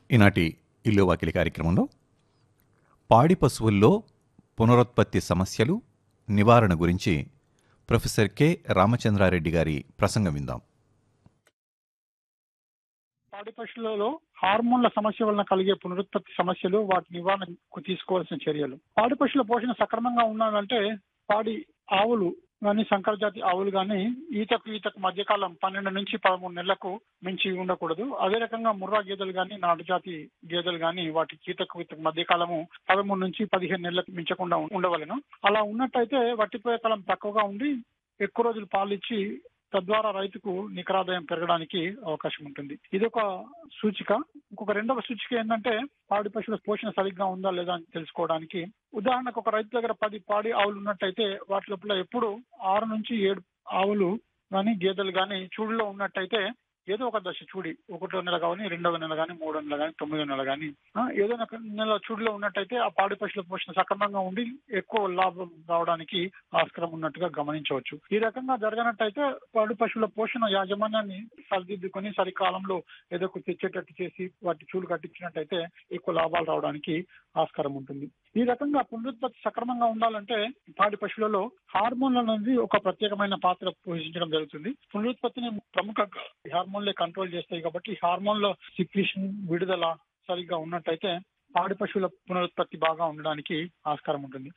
ఈనాటి ఇల్లు వాకిలి కార్యక్రమంలో పాడి పశువుల్లో పునరుత్పత్తి సమస్యలు నివారణ గురించి ప్రొఫెసర్ కె రామచంద్రారెడ్డి గారి ప్రసంగం విందాం పాడి పశువులలో హార్మోన్ల సమస్య వలన కలిగే పునరుత్పత్తి సమస్యలు వాటి నివారణకు తీసుకోవాల్సిన చర్యలు పాడి పశువుల పోషణ సక్రమంగా ఉండాలంటే పాడి ఆవులు కానీ సంకర జాతి ఆవులు కానీ ఈతకు ఈతకు మధ్యకాలం పన్నెండు నుంచి పదమూడు నెలలకు మించి ఉండకూడదు అదే రకంగా ముర్రా గేదెలు కానీ నాటు జాతి గేదెలు కానీ వాటి ఈతకు ఈతకు మధ్యకాలము పదమూడు నుంచి పదిహేను నెలలకు మించకుండా ఉండవలను అలా ఉన్నట్టయితే వట్టిపోయే కాలం తక్కువగా ఉండి ఎక్కువ రోజులు పాలు ఇచ్చి తద్వారా రైతుకు నికరాదాయం పెరగడానికి అవకాశం ఉంటుంది ఇది ఒక సూచిక ఇంకొక రెండవ సూచిక ఏంటంటే పాడి పశువుల పోషణ సరిగ్గా ఉందా లేదా అని తెలుసుకోవడానికి ఉదాహరణకు ఒక రైతు దగ్గర పది పాడి ఆవులు ఉన్నట్టయితే వాటి లోపల ఎప్పుడు ఆరు నుంచి ఏడు ఆవులు కానీ గేదెలు కానీ చూడులో ఉన్నట్టయితే ఏదో ఒక దశ చూడి ఒకటో నెల కానీ రెండవ నెల కానీ మూడో నెల కానీ తొమ్మిదో నెల కానీ ఏదో ఒక నెల చూడులో ఉన్నట్టయితే ఆ పాడి పశువుల పోషణ సక్రమంగా ఉండి ఎక్కువ లాభం రావడానికి ఆస్కారం ఉన్నట్టుగా గమనించవచ్చు ఈ రకంగా జరగనట్టయితే పాడి పశువుల పోషణ యాజమాన్యాన్ని సరిదిద్దుకొని సరికాలంలో ఏదో ఒక తెచ్చేటట్టు చేసి వాటి చూడు కట్టించినట్టయితే ఎక్కువ లాభాలు రావడానికి ఆస్కారం ఉంటుంది ఈ రకంగా పునరుత్పత్తి సక్రమంగా ఉండాలంటే పాడి పశువులలో హార్మోన్ల అనేది ఒక ప్రత్యేకమైన పాత్ర పోషించడం జరుగుతుంది పునరుత్పత్తిని ప్రముఖంగా హార్మోన్లే కంట్రోల్ చేస్తాయి కాబట్టి హార్మోన్ల సిక్రిషన్ విడుదల సరిగ్గా ఉన్నట్టయితే పాడి పశువుల పునరుత్పత్తి బాగా ఉండడానికి ఆస్కారం ఉంటుంది